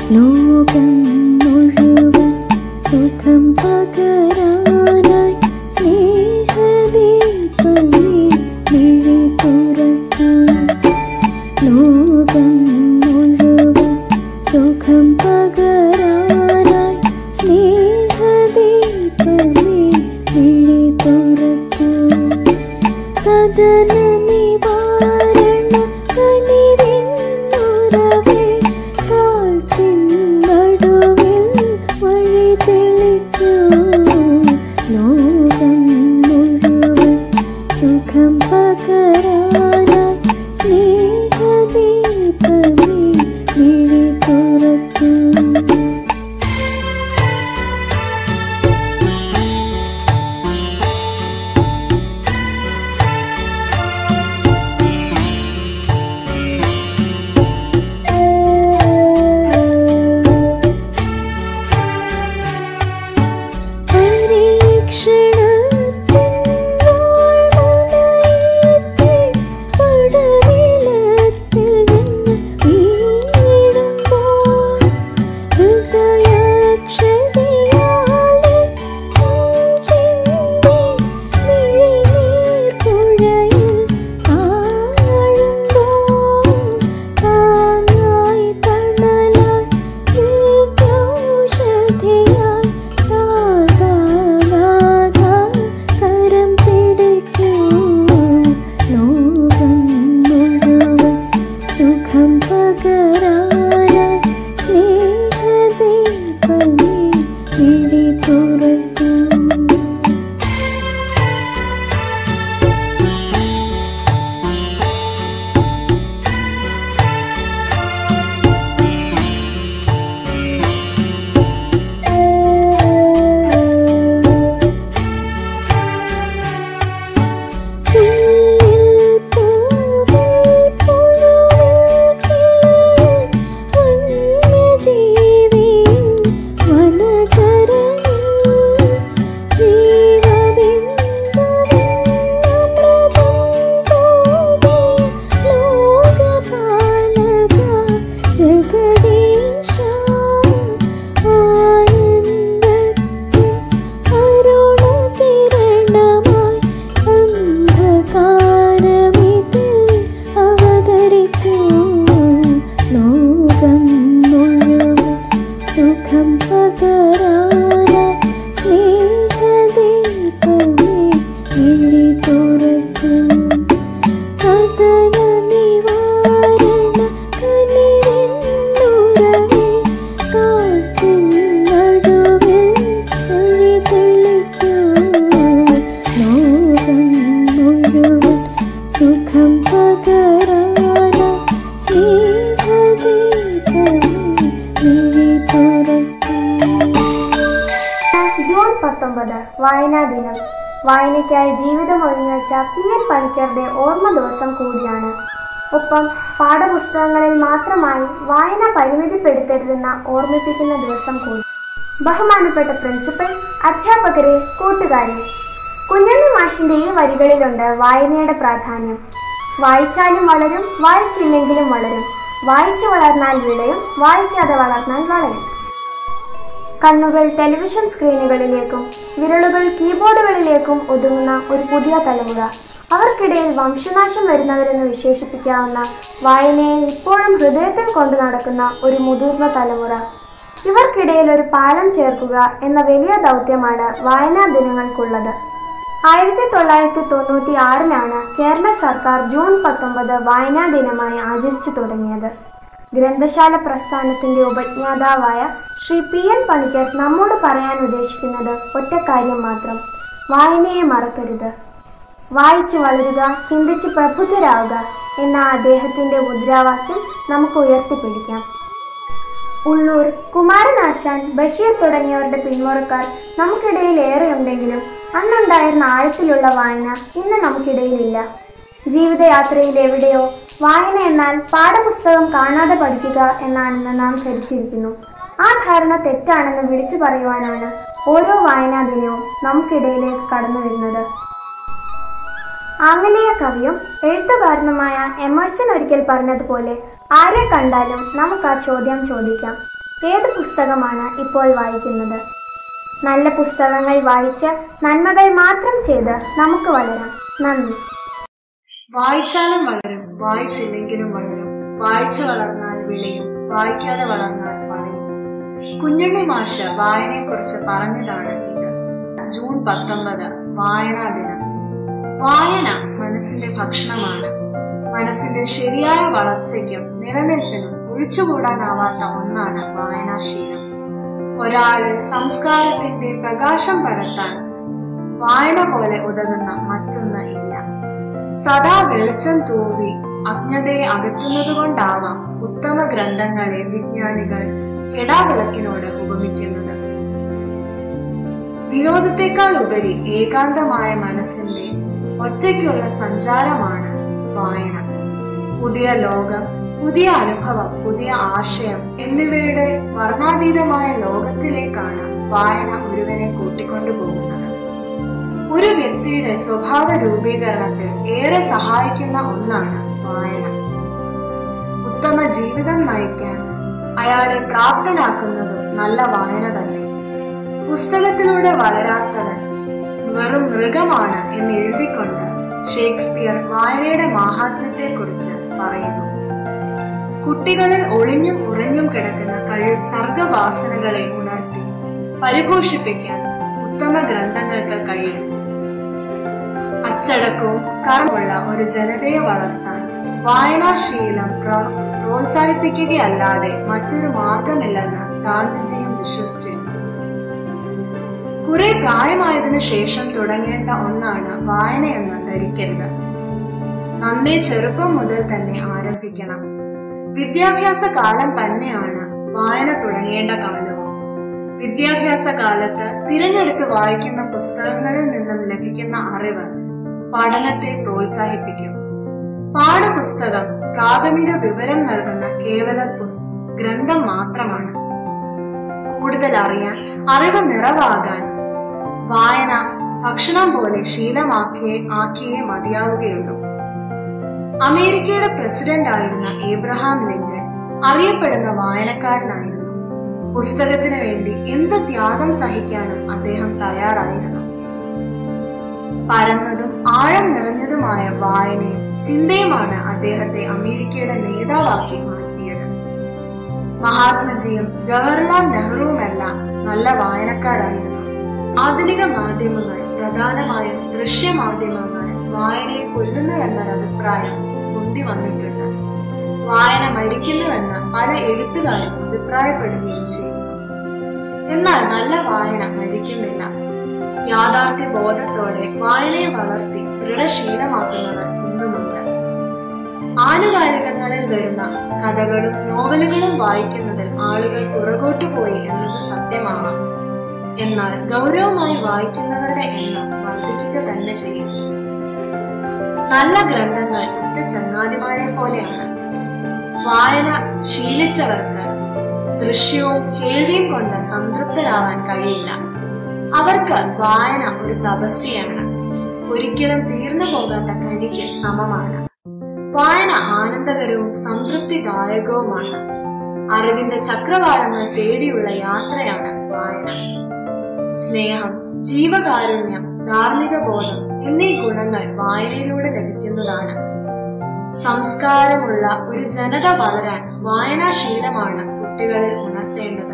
ലോകം മുഴുവൻ സുഖം പകരാനായി സ്നേഹദീപമേ മിഴി തുറക്കൂ ലോകം മുഴുവൻ സുഖം പകരാനായി സ്നേഹദീപമേ മിഴി തുറക്കൂ കഥന നിവാരണ കനിവിന്നുറവേ കാട്ടിൻ നടുവിൽ വഴി തെളിക്കൂ ലോകം മുഴുവൻ സുഖം പകരാനായി സ്നേഹദീപമേ മിഴി തുറക്കൂ കരം പിടിക്കൂ ലോകം മുഴുവൻ സുഖം പകരാനായി സ്നേഹദീപമേ വിഴി തുറക്കൂ ജഗദീശ ആനന്ദത്തിൻ അരുണകിരണമായി അന്ധകാരമിതിൽ അവതരിക്കൂ ലോകം മുഴുവൻ സുഖം പകരാനായി സ്നേഹദീപമേ വിഴി തുറക്കൂ കഥന നിവാരണ കനിവിന്നുറവേ കാട്ടിൻ നടുവിൽ വഴി തെളിക്കൂ ലോകം മുഴുവൻ സുഖം പകരാനായി സ്നേഹദീപമേ വിഴി തുറക്കൂ ജൂൺ പത്തൊമ്പത് വായനാ ദിനം വായനയ്ക്കായി ജീവിതം ഒഴിഞ്ഞുവെച്ച പി എൻ പണിക്കരുടെ ഓർമ്മ ദിവസം കൂടിയാണ് ഒപ്പം പാഠപുസ്തകങ്ങളിൽ മാത്രമായി വായന പരിമിതിപ്പെടുത്തരുതെന്ന ഓർമ്മിപ്പിക്കുന്ന ദിവസം കൂടി ബഹുമാനപ്പെട്ട പ്രിൻസിപ്പൽ അധ്യാപകരെ കൂട്ടുകാരെ കുഞ്ഞണ്ണി മാഷിന്റെ ഈ വരികളിലുണ്ട് വായനയുടെ പ്രാധാന്യം വായിച്ചാലും വളരും വായിച്ചില്ലെങ്കിലും വളരും വായിച്ചു വളർന്നാൽ വിളയും വായിക്കാതെ വളർന്നാൽ വളരും കണ്ണുകൾ ടെലിവിഷൻ സ്ക്രീനുകളിലേക്കും വിരലുകൾ കീബോർഡുകളിലേക്കും ഒതുങ്ങുന്ന ഒരു പുതിയ തലമുറ അവർക്കിടയിൽ വംശനാശം വരുന്നവരെന്ന് വിശേഷിപ്പിക്കാവുന്ന വായനയെ ഇപ്പോഴും ഹൃദയത്തിൽ കൊണ്ടു നടക്കുന്ന ഒരു മുതിർന്ന തലമുറ ഇവർക്കിടയിൽ ഒരു പാലം ചേർക്കുക എന്ന വലിയ ദൗത്യമാണ് വായനാ ദിനങ്ങൾക്കുള്ളത് ആയിരത്തി തൊള്ളായിരത്തി തൊണ്ണൂറ്റി ആറിലാണ് കേരള സർക്കാർ ജൂൺ പത്തൊമ്പത് വായനാ ദിനമായി ആചരിച്ചു തുടങ്ങിയത് ഗ്രന്ഥശാല പ്രസ്ഥാനത്തിന്റെ ഉപജ്ഞാതാവായ ശ്രീ പി എൻ പണിക്കർ നമ്മോട് പറയാൻ ഉദ്ദേശിക്കുന്നത് ഒറ്റ കാര്യം മാത്രം വായനയെ മറക്കരുത് വായിച്ചു വളരുക ചിന്തിച്ച് പ്രബുദ്ധരാവുക എന്ന അദ്ദേഹത്തിന്റെ മുദ്രാവാക്യം നമുക്ക് ഉയർത്തിപ്പിടിക്കാം ഉള്ളൂർ കുമാരനാശാൻ ബഷീർ തുടങ്ങിയവരുടെ പിന്മുറക്കാർ നമുക്കിടയിൽ ഏറെയുണ്ടെങ്കിലും അന്നുണ്ടായിരുന്ന ആഴത്തിലുള്ള വായന ഇന്ന് നമുക്കിടയിലില്ല ജീവിതയാത്രയിൽ എവിടെയോ വായന എന്നാൽ പാഠപുസ്തകം കാണാതെ പഠിക്കുക എന്നാണെന്ന് നാം ധരിച്ചിരിക്കുന്നു ആ ധാരണ തെറ്റാണെന്ന് വിളിച്ചു പറയുവാനാണ് ഓരോ വായനാ ദിനവും നമുക്കിടയിലേക്ക് കടന്നു വരുന്നത് ആംഗലേയ കവിയും എഴുത്തുകാരനുമായ എമേഴ്സൺ ഒരിക്കൽ പറഞ്ഞതുപോലെ ആരെ കണ്ടാലും നമുക്ക് ആ ചോദ്യം ചോദിക്കാം ഏത് പുസ്തകമാണ് ഇപ്പോൾ വായിക്കുന്നത് നല്ല പുസ്തകങ്ങൾ വായിച്ച് നന്മകൾ മാത്രം ചെയ്ത് നമുക്ക് വളരാം നന്ദി വായിച്ചാലും വളരും വായിച്ചില്ലെങ്കിലും വളരും വായിച്ചു വളർന്നാൽ വിളയും വായിക്കാതെ വളർന്നാൽ വളയും കുഞ്ഞുണ്ണി മാഷ വായനയെക്കുറിച്ച് പറഞ്ഞതാണ് ഇത് ജൂൺ പത്തൊമ്പത് വായനാ ദിനം വായന മനസ്സിന്റെ ഭക്ഷണമാണ് മനസ്സിന്റെ ശരിയായ വളർച്ചയ്ക്കും നിലനിൽപ്പിനും ഒഴിച്ചുകൂടാനാവാത്ത ഒന്നാണ് വായനാശീലം ഒരാളിൽ സംസ്കാരത്തിന്റെ പ്രകാശം പരത്താൻ വായന പോലെ ഉതകുന്ന മറ്റൊന്ന് ഇല്ല സദാ വെളിച്ചം തൂവി അജ്ഞതയെ അകറ്റുന്നതുകൊണ്ടാവാം ഉത്തമ ഗ്രന്ഥങ്ങളെ വിജ്ഞാനികൾ കെടാവിളക്കിനോട് ഉപമിക്കുന്നത് വിനോദത്തെക്കാൾ ഉപരി ഏകാന്തമായ മനസ്സിന്റെ ഒറ്റയ്ക്കുള്ള സഞ്ചാരമാണ് വായന പുതിയ ലോകം പുതിയ അനുഭവം പുതിയ ആശയം എന്നിവയുടെ വർണ്ണാതീതമായ ലോകത്തിലേക്കാണ് വായന ഒരുവനെ കൂട്ടിക്കൊണ്ടു പോകുന്നത് ഒരു വ്യക്തിയുടെ സ്വഭാവ രൂപീകരണത്തിൽ ഏറെ സഹായിക്കുന്ന ഒന്നാണ് വായന ഉത്തമ ജീവിതം നയിക്കാൻ അയാളെ പ്രാപ്തനാക്കുന്നതും നല്ല വായന തന്നെ പുസ്തകത്തിലൂടെ വളരാത്തവൻ വെറും മൃഗമാണ് എന്ന് എഴുതിക്കൊണ്ട് ഷേക്സ്പിയർ വായനയുടെ മാഹാത്മ്യത്തെക്കുറിച്ച് പറയുന്നു കുട്ടികളിൽ ഒളിഞ്ഞും ഉറഞ്ഞും കിടക്കുന്ന കഴിവ് സർഗവാസനകളെ ഉണർത്തി പരിപോഷിപ്പിക്കാൻ ഉത്തമ ഗ്രന്ഥങ്ങൾക്ക് കഴിയും അച്ചടക്കവും കർമ്മമുള്ള ഒരു ജനതയെ വളർത്താൻ വായനാശീലം പ്ര- പ്രോത്സാഹിപ്പിക്കുകയല്ലാതെ മറ്റൊരു മാർഗമില്ലെന്ന് ഗാന്ധിജിയും വിശ്വസിച്ചിരുന്നു കുറെ പ്രായമായതിനു ശേഷം തുടങ്ങേണ്ട ഒന്നാണ് വായനയെന്ന് ധരിക്കരുത് നന്നേ ചെറുപ്പം മുതൽ തന്നെ ആരംഭിക്കണം വിദ്യാഭ്യാസ കാലം തന്നെയാണ് വായന തുടങ്ങേണ്ട കാലവും വിദ്യാഭ്യാസ കാലത്ത് തിരഞ്ഞെടുത്ത് വായിക്കുന്ന പുസ്തകങ്ങളിൽ നിന്നും ലഭിക്കുന്ന അറിവ് പഠനത്തെ പ്രോത്സാഹിപ്പിക്കും പാഠപുസ്തകം പ്രാഥമിക വിവരം നൽകുന്ന കേവല പുസ് ഗ്രന്ഥം മാത്രമാണ് കൂടുതൽ അറിയാൻ അറിവ് നിറവാകാൻ വായന ഭക്ഷണം പോലെ ശീലമാക്കിയേ ആക്കിയേ മതിയാവുകയുള്ളൂ അമേരിക്കയുടെ പ്രസിഡന്റ് ആയിരുന്ന ഏബ്രഹാം ലിങ്കൺ അറിയപ്പെടുന്ന വായനക്കാരനായിരുന്നു പുസ്തകത്തിന് വേണ്ടി എന്ത് ത്യാഗം സഹിക്കാനും അദ്ദേഹം തയ്യാറായിരുന്നു പരന്നതും ആഴം നിറഞ്ഞതുമായ വായനയും ചിന്തയുമാണ് അദ്ദേഹത്തെ അമേരിക്കയുടെ നേതാവാക്കി മാറ്റിയത് മഹാത്മജിയും ജവഹർലാൽ നെഹ്റുവുമെല്ലാം നല്ല വായനക്കാരായിരുന്നു ആധുനിക മാധ്യമങ്ങൾ പ്രധാനമായും ദൃശ്യമാധ്യമങ്ങൾ വായനയെ കൊല്ലുന്നുവെന്നൊരു അഭിപ്രായം മുന്തി വന്നിട്ടുണ്ട് വായന മരിക്കുന്നുവെന്ന് പല എഴുത്തുകാരും അഭിപ്രായപ്പെടുകയും ചെയ്യുന്നു എന്നാൽ നല്ല വായന മരിക്കുന്നില്ല യാഥാർത്ഥ്യ ബോധത്തോടെ വായനയെ വളർത്തി ദൃഢശീലമാക്കുന്നവർ ഇന്നുമുണ്ട് ആനുകാലികങ്ങളിൽ വരുന്ന കഥകളും നോവലുകളും വായിക്കുന്നതിൽ ആളുകൾ പുറകോട്ടു പോയി എന്നത് സത്യമാവാം എന്നാൽ ഗൗരവമായി വായിക്കുന്നവരുടെ എണ്ണം വർദ്ധിക്കുക തന്നെ ചെയ്യും നല്ല ഗ്രന്ഥങ്ങൾ ഒറ്റ ചങ്ങാതിമാരെ പോലെയാണ് വായന ശീലിച്ചവർക്ക് ദൃശ്യവും കേൾവിയും കൊണ്ട് സംതൃപ്തരാവാൻ കഴിയില്ല അവർക്ക് വായന ഒരു തപസ്യയാണ് ഒരിക്കലും തീർന്നു പോകാത്ത കനിക്ക് സമമാണ് വായന ആനന്ദകരവും സംതൃപ്തിദായകവുമാണ് അറിവിന്റെ ചക്രവാളങ്ങൾ തേടിയുള്ള യാത്രയാണ് വായന സ്നേഹം ജീവകാരുണ്യം ധാർമ്മിക ബോധം എന്നീ ഗുണങ്ങൾ വായനയിലൂടെ ലഭിക്കുന്നതാണ് സംസ്കാരമുള്ള ഒരു ജനത വളരാൻ വായനാശീലമാണ് കുട്ടികളിൽ ഉണർത്തേണ്ടത്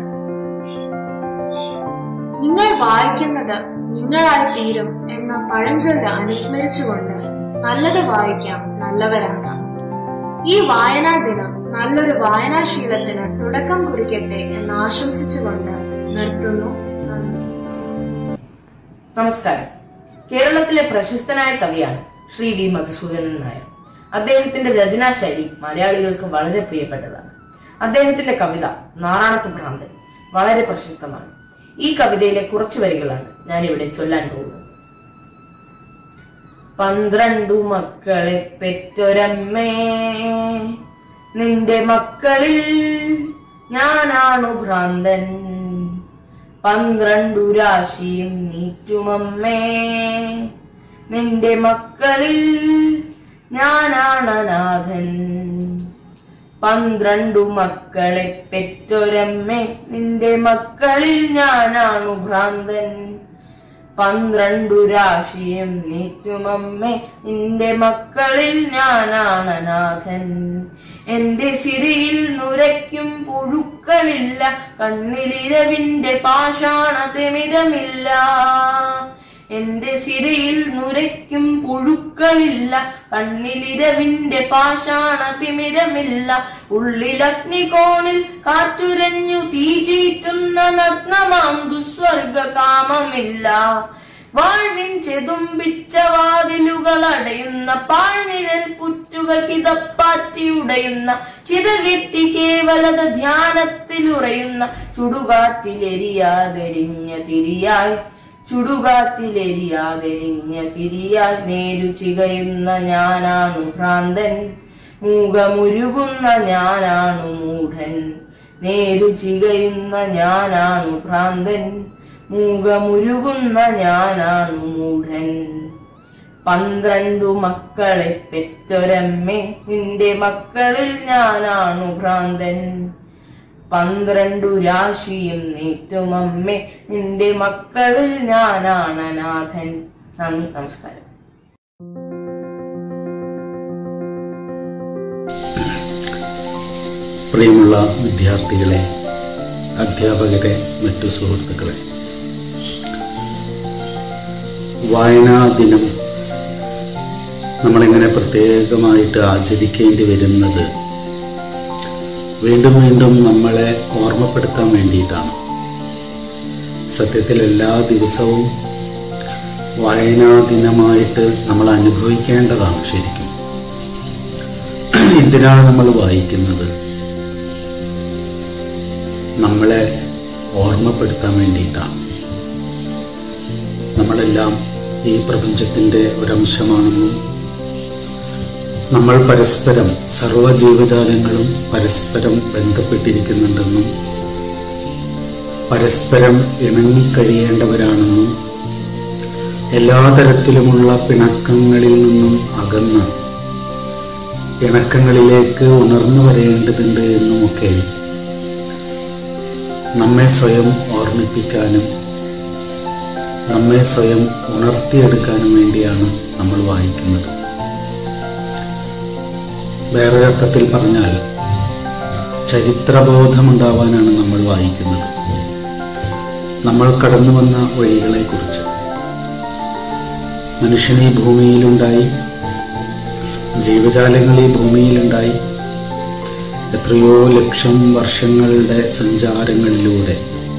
നിങ്ങൾ വായിക്കുന്നത് നിങ്ങളായി തീരും എന്ന പഴഞ്ചൊല്ല് അനുസ്മരിച്ചുകൊണ്ട് നല്ലത് വായിക്കാം നല്ലവരാകാം ഈ വായനാ ദിനം നല്ലൊരു വായനാശീലത്തിന് തുടക്കം കുറിക്കട്ടെ എന്ന് ആശംസിച്ചുകൊണ്ട് നിർത്തുന്നു നന്ദി നമസ്കാരം കേരളത്തിലെ പ്രശസ്തനായ കവിയാണ് ശ്രീ വി മധുസൂദനൻ നായർ അദ്ദേഹത്തിന്റെ രചനാശൈലി മലയാളികൾക്ക് വളരെ പ്രിയപ്പെട്ടതാണ് അദ്ദേഹത്തിന്റെ കവിത നാറാണത്ത് ഭ്രാന്തൻ വളരെ പ്രശസ്തമാണ് ഈ കവിതയിലെ കുറച്ചു വരികളാണ് ഞാൻ ഇവിടെ ചൊല്ലാൻ പോകുന്നത് പന്ത്രണ്ടു മക്കളെ പെറ്റൊരമ്മേ നിന്റെ മക്കളിൽ ഞാനാണു ഭ്രാന്തൻ പന്ത്രണ്ടു രാശിയും നീറ്റുമമ്മേ നിന്റെ മക്കളിൽ ഞാനാണ് അനാഥൻ പന്ത്രണ്ടു മക്കളെ പെറ്റൊരമ്മേ നിന്റെ മക്കളിൽ ഞാനാണു ഭ്രാന്തൻ പന്ത്രണ്ടു രാശിയും നീറ്റുമമ്മേ നിന്റെ മക്കളിൽ ഞാനാണ് നാഥൻ എന്റെ സിരിയിൽ നുരയ്ക്കും പുഴുക്കളില്ല കണ്ണിലിരവിന്റെ പാഷാണ തിമിരമില്ല എന്റെ സിരയിൽ നുരയ്ക്കും പുഴുക്കളില്ല കണ്ണിലിരവിന്റെ പാഷാണ തിമിരമില്ല ഉള്ളിലഗ്നികോണിൽ കാറ്റുരഞ്ഞു തീചീറ്റുന്ന നഗ്നമാം ദുസ്വർഗ കാമമില്ല വാഴ്വിൻ ചെതുമ്പിച്ച വാതിലുകൾ അടയുന്ന പാഴ്നിഴൽ പുറ്റുകൾ ഹിതപ്പാറ്റിയുടയുന്ന ചിതകെട്ടി കേവലത ധ്യാനത്തിലുറയുന്ന ചുടുകാറ്റിലെരിയാതെരിഞ്ഞ തിരിയായി ചുടുകാറ്റിലെരിയാതെരിഞ്ഞ തിരിയായി നേരു ചികയുന്ന ഞാനാണു ഭ്രാന്തൻ മൂകമുരുകുന്ന ഞാനാണു മൂഢൻ നേരു ചികയുന്ന ഞാനാണു ഭ്രാന്തൻ മൂകമുരുകുന്ന ഞാനാണു മൂഢൻ പന്ത്രണ്ടു മക്കളെ പെറ്റൊരമ്മേ നിന്റെ മക്കളിൽ ഞാനാണു ഭ്രാന്തൻ പന്ത്രണ്ടു രാശിയും നീറ്റുമമ്മേ നിന്റെ മക്കളിൽ ഞാനാണ് അനാഥൻ നന്ദി നമസ്കാരം പ്രിയമുള്ള വിദ്യാർത്ഥികളെ അധ്യാപകരെ മറ്റു സുഹൃത്തുക്കളെ വായനാ ദിനം നമ്മളിങ്ങനെ പ്രത്യേകമായിട്ട് ആചരിക്കേണ്ടി വരുന്നത് വീണ്ടും വീണ്ടും നമ്മളെ ഓർമ്മപ്പെടുത്താൻ വേണ്ടിയിട്ടാണ് സത്യത്തിൽ എല്ലാ ദിവസവും വായനാ ദിനമായിട്ട് നമ്മൾ അനുഭവിക്കേണ്ടതാണ് ശരിക്കും എന്തിനാണ് നമ്മൾ വായിക്കുന്നത് നമ്മളെ ഓർമ്മപ്പെടുത്താൻ വേണ്ടിയിട്ടാണ് നമ്മളെല്ലാം ഈ പ്രപഞ്ചത്തിൻ്റെ ഒരംശമാണെന്നും നമ്മൾ പരസ്പരം സർവ്വ ജീവജാലങ്ങളും പരസ്പരം ബന്ധപ്പെട്ടിരിക്കുന്നുണ്ടെന്നും പരസ്പരം ഇണങ്ങിക്കഴിയേണ്ടവരാണെന്നും എല്ലാ തരത്തിലുമുള്ള പിണക്കങ്ങളിൽ നിന്നും അകന്ന് ഇണക്കങ്ങളിലേക്ക് ഉണർന്നു വരേണ്ടതുണ്ട് എന്നുമൊക്കെ നമ്മെ സ്വയം ഓർമ്മിപ്പിക്കാനും നമ്മെ സ്വയം ഉണർത്തിയെടുക്കാനും വേണ്ടിയാണ് നമ്മൾ വായിക്കുന്നത് വേറൊരർത്ഥത്തിൽ പറഞ്ഞാൽ ചരിത്രബോധമുണ്ടാവാനാണ് നമ്മൾ വായിക്കുന്നത് നമ്മൾ കടന്നു വന്ന വഴികളെക്കുറിച്ച് മനുഷ്യൻ ഈ ഭൂമിയിലുണ്ടായി ജീവജാലങ്ങൾ ഈ ഭൂമിയിലുണ്ടായി എത്രയോ ലക്ഷം വർഷങ്ങളുടെ സഞ്ചാരങ്ങളിലൂടെ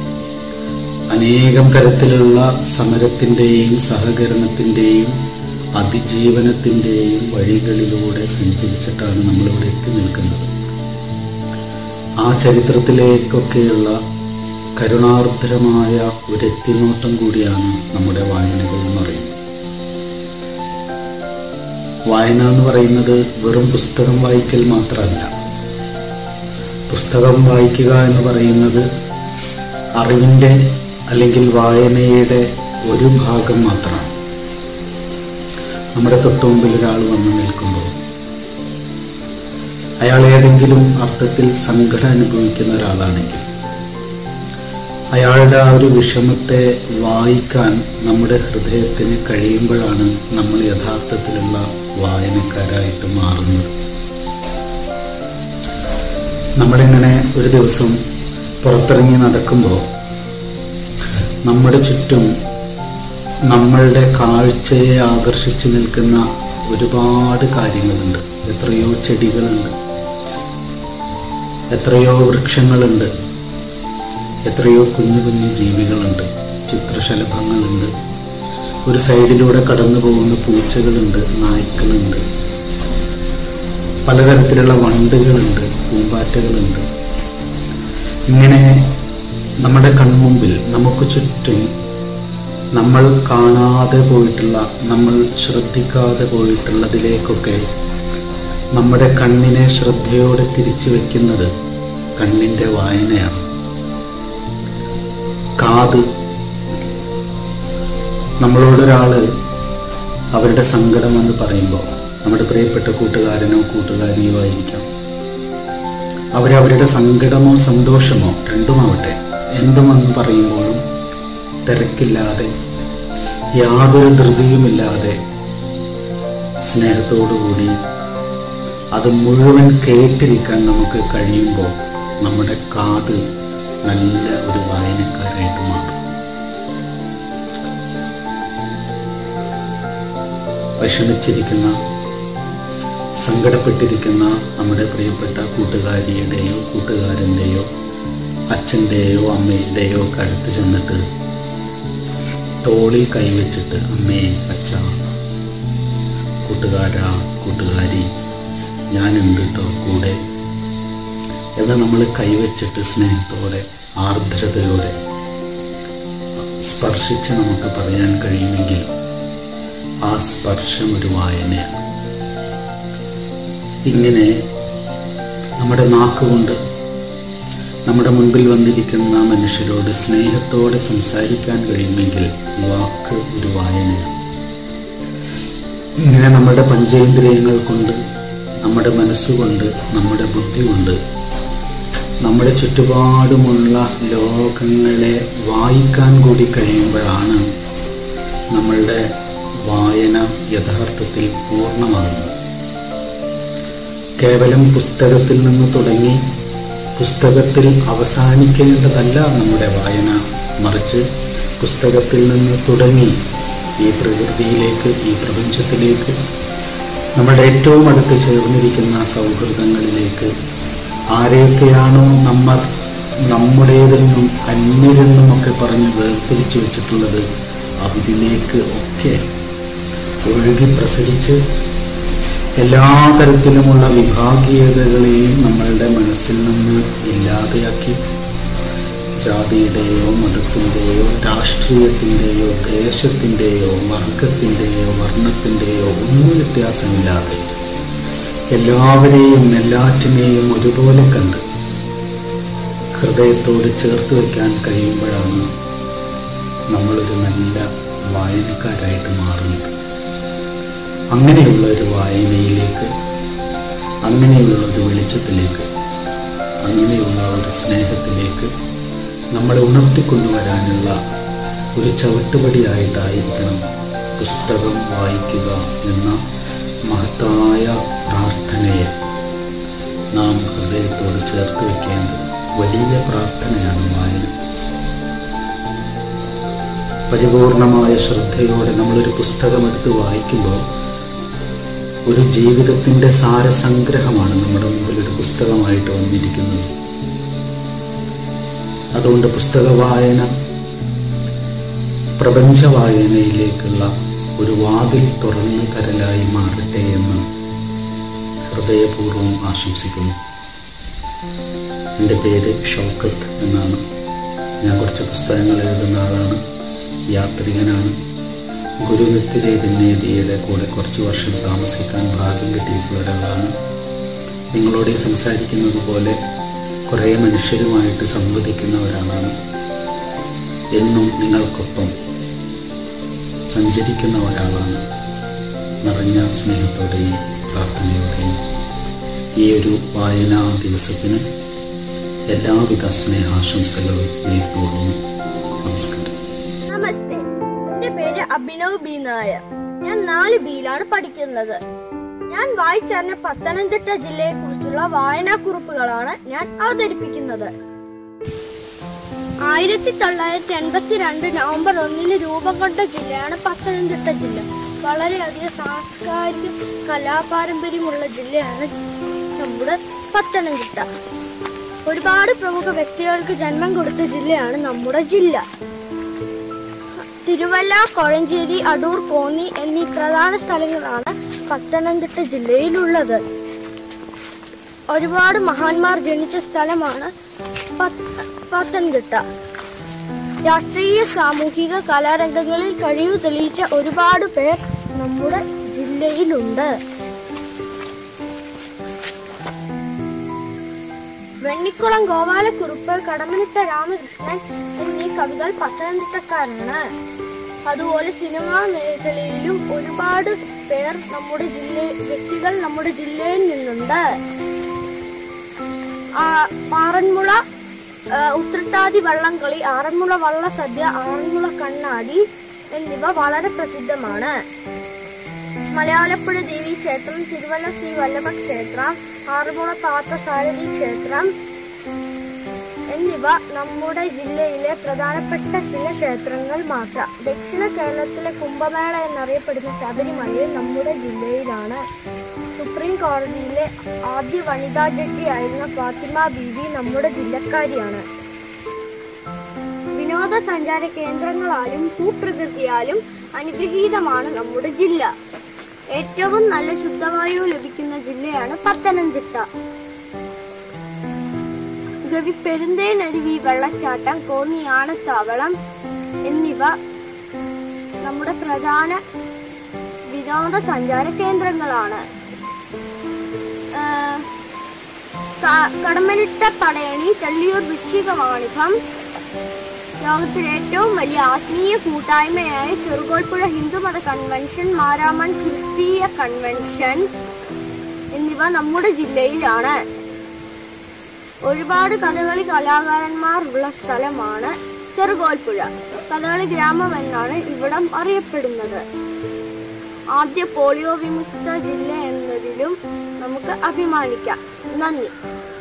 അനേകം തരത്തിലുള്ള സമരത്തിൻ്റെയും സഹകരണത്തിൻ്റെയും അതിജീവനത്തിൻ്റെയും വഴികളിലൂടെ സഞ്ചരിച്ചിട്ടാണ് നമ്മളിവിടെ എത്തി നിൽക്കുന്നത് ആ ചരിത്രത്തിലേക്കൊക്കെയുള്ള കരുണാർദ്രമായ ഒരു എത്തിനോട്ടം കൂടിയാണ് നമ്മുടെ വായനകൾ എന്ന് പറയുന്നത് വായന എന്ന് പറയുന്നത് വെറും പുസ്തകം വായിക്കൽ മാത്രമല്ല പുസ്തകം വായിക്കുക എന്ന് പറയുന്നത് അറിവിൻ്റെ അല്ലെങ്കിൽ വായനയുടെ ഒരു ഭാഗം മാത്രമാണ് നമ്മുടെ തൊട്ടുമുമ്പിൽ ഒരാൾ വന്നു നിൽക്കുമ്പോൾ അയാൾ ഏതെങ്കിലും അർത്ഥത്തിൽ സങ്കടം അനുഭവിക്കുന്ന ഒരാളാണെങ്കിൽ അയാളുടെ ആ ഒരു വിഷമത്തെ വായിക്കാൻ നമ്മുടെ ഹൃദയത്തിന് കഴിയുമ്പോഴാണ് നമ്മൾ യഥാർത്ഥത്തിലുള്ള വായനക്കാരായിട്ട് മാറുന്നത് നമ്മളിങ്ങനെ ഒരു ദിവസം പുറത്തിറങ്ങി നടക്കുമ്പോൾ നമ്മുടെ ചുറ്റും നമ്മളുടെ കാഴ്ചയെ ആകർഷിച്ചു നിൽക്കുന്ന ഒരുപാട് കാര്യങ്ങളുണ്ട് എത്രയോ ചെടികളുണ്ട് എത്രയോ വൃക്ഷങ്ങളുണ്ട് എത്രയോ കുഞ്ഞു കുഞ്ഞു ജീവികളുണ്ട് ചിത്രശലഭങ്ങളുണ്ട് ഒരു സൈഡിലൂടെ കടന്നു പോകുന്ന പൂച്ചകളുണ്ട് നായ്ക്കളുണ്ട് പലതരത്തിലുള്ള വണ്ടുകളുണ്ട് പൂമ്പാറ്റകളുണ്ട് ഇങ്ങനെ നമ്മുടെ കൺമുമ്പിൽ നമുക്ക് ചുറ്റും നമ്മൾ കാണാതെ പോയിട്ടുള്ള നമ്മൾ ശ്രദ്ധിക്കാതെ പോയിട്ടുള്ളതിലേക്കൊക്കെ നമ്മുടെ കണ്ണിനെ ശ്രദ്ധയോടെ തിരിച്ചു വെക്കുന്നത് കണ്ണിൻ്റെ വായനയാണ് കാത് നമ്മളോടൊരാള് അവരുടെ സങ്കടം എന്ന് പറയുമ്പോൾ നമ്മുടെ പ്രിയപ്പെട്ട കൂട്ടുകാരനോ കൂട്ടുകാരിയോ ആയിരിക്കാം അവരവരുടെ സങ്കടമോ സന്തോഷമോ രണ്ടുമാവട്ടെ എന്തുമെന്ന് പറയുമ്പോഴും തിരക്കില്ലാതെ യാതൊരു ധൃതിയുമില്ലാതെ സ്നേഹത്തോടുകൂടി അത് മുഴുവൻ കേട്ടിരിക്കാൻ നമുക്ക് കഴിയുമ്പോൾ നമ്മുടെ കാത് നല്ല ഒരു വായനക്കാരായിട്ട് മാറും വിഷമിച്ചിരിക്കുന്ന സങ്കടപ്പെട്ടിരിക്കുന്ന നമ്മുടെ പ്രിയപ്പെട്ട കൂട്ടുകാരിയുടെയോ കൂട്ടുകാരൻ്റെയോ അച്ഛൻ്റെയോ അമ്മയുടെയോ ഒക്കെ അടുത്ത് ചെന്നിട്ട് തോളിൽ കൈവച്ചിട്ട് അമ്മേ അച്ഛ കൂട്ടുകാരാ കൂട്ടുകാരി ഞാനുണ്ട് കേട്ടോ കൂടെ എന്ന് നമ്മൾ കൈവച്ചിട്ട് സ്നേഹത്തോടെ ആർദ്രതയോടെ സ്പർശിച്ച് നമുക്ക് പറയാൻ കഴിയുമെങ്കിൽ ആ സ്പർശം ഒരു വായനയാണ് ഇങ്ങനെ നമ്മുടെ നാക്കുകൊണ്ട് നമ്മുടെ മുൻപിൽ വന്നിരിക്കുന്ന മനുഷ്യരോട് സ്നേഹത്തോടെ സംസാരിക്കാൻ കഴിയുമെങ്കിൽ വാക്ക് ഒരു വായനയാണ് ഇങ്ങനെ നമ്മുടെ പഞ്ചേന്ദ്രിയങ്ങൾ കൊണ്ട് നമ്മുടെ മനസ്സുകൊണ്ട് നമ്മുടെ ബുദ്ധി കൊണ്ട് നമ്മുടെ ചുറ്റുപാടുമുള്ള ലോകങ്ങളെ വായിക്കാൻ കൂടി കഴിയുമ്പോഴാണ് നമ്മളുടെ വായന യഥാർത്ഥത്തിൽ പൂർണ്ണമാകുന്നത് കേവലം പുസ്തകത്തിൽ നിന്ന് തുടങ്ങി പുസ്തകത്തിൽ അവസാനിക്കേണ്ടതല്ല നമ്മുടെ വായന മറിച്ച് പുസ്തകത്തിൽ നിന്ന് തുടങ്ങി ഈ പ്രകൃതിയിലേക്ക് ഈ പ്രപഞ്ചത്തിലേക്ക് നമ്മുടെ ഏറ്റവും അടുത്ത് ചേർന്നിരിക്കുന്ന സൗഹൃദങ്ങളിലേക്ക് ആരെയൊക്കെയാണോ നമ്മൾ നമ്മുടേതെന്നും അന്യരെന്നുമൊക്കെ പറഞ്ഞ് വേർതിരിച്ചു വെച്ചിട്ടുള്ളത് അതിലേക്ക് ഒക്കെ ഒഴുകി പ്രസരിച്ച് എല്ലാ തരത്തിലുമുള്ള വിഭാഗീയതകളെയും നമ്മളുടെ മനസ്സിൽ നിന്ന് ഇല്ലാതെയാക്കി ജാതിയുടെയോ മതത്തിൻ്റെയോ രാഷ്ട്രീയത്തിൻ്റെയോ ദേശത്തിൻ്റെയോ വർഗത്തിൻ്റെയോ വർണ്ണത്തിൻ്റെയോ ഒന്നും വ്യത്യാസമില്ലാതെ എല്ലാവരെയും എല്ലാറ്റിനെയും ഒരുപോലെ കണ്ട് ഹൃദയത്തോട് ചേർത്ത് വയ്ക്കാൻ കഴിയുമ്പോഴാണ് നമ്മളൊരു നല്ല വായനക്കാരായിട്ട് മാറുന്നത് അങ്ങനെയുള്ള ഒരു വായനയിലേക്ക് അങ്ങനെയുള്ള ഒരു വെളിച്ചത്തിലേക്ക് അങ്ങനെയുള്ള ഒരു സ്നേഹത്തിലേക്ക് നമ്മളെ ഉണർത്തിക്കൊണ്ടുവരാനുള്ള ഒരു ചവിട്ടുപടിയായിട്ടായിരിക്കണം പുസ്തകം വായിക്കുക എന്ന മഹത്തായ പ്രാർത്ഥനയെ നാം ഹൃദയത്തോട് ചേർത്ത് വയ്ക്കേണ്ട വലിയ പ്രാർത്ഥനയാണ് വായന പരിപൂർണമായ ശ്രദ്ധയോടെ നമ്മളൊരു പുസ്തകം എടുത്ത് വായിക്കുമ്പോൾ ഒരു ജീവിതത്തിൻ്റെ സാരസംഗ്രഹമാണ് നമ്മുടെ മുമ്പിൽ ഒരു പുസ്തകമായിട്ട് വന്നിരിക്കുന്നത് അതുകൊണ്ട് പുസ്തക വായന പ്രപഞ്ച വായനയിലേക്കുള്ള ഒരു വാതിൽ തുറന്നു തരലായി മാറട്ടെ എന്ന് ഹൃദയപൂർവ്വം ആശംസിക്കുന്നു എൻ്റെ പേര് ഷൗക്കത്ത് എന്നാണ് ഞാൻ കുറച്ച് പുസ്തകങ്ങൾ എഴുതുന്ന ആളാണ് യാത്രികനാണ് ഗുരു നിത്യചൈതന്യതയുടെ കൂടെ കുറച്ച് വർഷം താമസിക്കാൻ ഭാഗ്യം കിട്ടിയിട്ടുള്ള ഒരാളാണ് നിങ്ങളോട് ഈ സംസാരിക്കുന്നത് പോലെ കുറേ മനുഷ്യരുമായിട്ട് സംവദിക്കുന്ന ഒരാളാണ് എന്നും നിങ്ങൾക്കൊപ്പം സഞ്ചരിക്കുന്ന ഒരാളാണ് നിറഞ്ഞ സ്നേഹത്തോടെയും പ്രാർത്ഥനയോടെയും ഈ ഒരു വായനാ ദിവസത്തിന് എല്ലാവിധ സ്നേഹാശംസകളും നേർത്തുകൊള്ളുന്നു നമസ്കാരം നമസ്തേ എന്റെ പേര് അഭിനവ് ബി നായർ ഞാൻ നാല് ബിയിലാണ് പഠിക്കുന്നത് ഞാൻ വായിച്ചറിഞ്ഞ പത്തനംതിട്ട ജില്ലയെ കുറിച്ചുള്ള വായനാക്കുറിപ്പുകളാണ് ഞാൻ അവതരിപ്പിക്കുന്നത് ആയിരത്തി തൊള്ളായിരത്തി എൺപത്തിരണ്ട് നവംബർ ഒന്നിന് രൂപം കൊണ്ട ജില്ലയാണ് പത്തനംതിട്ട ജില്ല വളരെയധികം സാംസ്കാരിക കലാപാരമ്പര്യമുള്ള ജില്ലയാണ് നമ്മുടെ പത്തനംതിട്ട ഒരുപാട് പ്രമുഖ വ്യക്തികൾക്ക് ജന്മം കൊടുത്ത ജില്ലയാണ് നമ്മുടെ ജില്ല തിരുവല്ല കോഴഞ്ചേരി അടൂർ കോന്നി എന്നീ പ്രധാന സ്ഥലങ്ങളാണ് പത്തനംതിട്ട ജില്ലയിലുള്ളത് ഒരുപാട് മഹാന്മാർ ജനിച്ച സ്ഥലമാണ് പത്ത- പത്തനംതിട്ട രാഷ്ട്രീയ സാമൂഹിക കലാരംഗങ്ങളിൽ കഴിവ് തെളിയിച്ച ഒരുപാട് പേർ നമ്മുടെ ജില്ലയിലുണ്ട് വെണ്ണിക്കുളം ഗോപാലക്കുറുപ്പ് കടമനിട്ട രാമകൃഷ്ണൻ എന്നീ കവികൾ പത്തനംതിട്ടക്കാരാണ് അതുപോലെ സിനിമാ മേഖലയിലും ഒരുപാട് പേർ നമ്മുടെ ജില്ല വ്യക്തികൾ നമ്മുടെ ജില്ലയിൽ നിന്നുണ്ട് ആ- ആറന്മുള ആ, ഉത്രട്ടാതി വള്ളംകളി ആറന്മുള വള്ളസദ്യ ആറന്മുള കണ്ണാടി എന്നിവ വളരെ പ്രസിദ്ധമാണ് മലയാളപ്പുഴ ദേവി ക്ഷേത്രം തിരുവല്ല ശ്രീ വല്ലഭ ക്ഷേത്രം ആറന്മുള താത്ത സാരഥി ക്ഷേത്രം എന്നിവ നമ്മുടെ ജില്ലയിലെ പ്രധാനപ്പെട്ട ചില ക്ഷേത്രങ്ങൾ മാത്രം ദക്ഷിണ കേരളത്തിലെ കുംഭമേള എന്നറിയപ്പെടുന്ന ശബരിമലയും നമ്മുടെ ജില്ലയിലാണ് സുപ്രീം കോടതിയിലെ ആദ്യ വനിതാ ജഡ്ജിയായിരുന്ന ഫാത്തിമ ബീവി നമ്മുടെ ജില്ലക്കാരിയാണ് വിനോദസഞ്ചാര കേന്ദ്രങ്ങളാലും ഭൂപ്രകൃതിയാലും അനുഗ്രഹീതമാണ് നമ്മുടെ ജില്ല ഏറ്റവും നല്ല ശുദ്ധവായു ലഭിക്കുന്ന ജില്ലയാണ് പത്തനംതിട്ട ഗവി പെരുന്തേനരുവി വെള്ളച്ചാട്ടം കോന്നി ആനത്താവളം എന്നിവ നമ്മുടെ പ്രധാന വിനോദസഞ്ചാര കേന്ദ്രങ്ങളാണ് ആ, ക- കടമ്മനിട്ട പടയണി തെള്ളിയൂർ വൃശ്ചിക വാണിഭം ലോകത്തിലെ ഏറ്റവും വലിയ ആത്മീയ കൂട്ടായ്മയായ ചെറുകോൽപ്പുഴ ഹിന്ദുമത കൺവെൻഷൻ മാരാമൺ ക്രിസ്തീയ കൺവെൻഷൻ എന്നിവ നമ്മുടെ ജില്ലയിലാണ് ഒരുപാട് കഥകളി കലാകാരന്മാർ ഉള്ള സ്ഥലമാണ് ചെറുകോൽപ്പുഴ കഥകളി ഗ്രാമം എന്നാണ് ഇവിടം അറിയപ്പെടുന്നത് ആദ്യ പോളിയോ വിമുക്ത ജില്ല എന്നതിലും നമുക്ക് അഭിമാനിക്കാം നന്ദി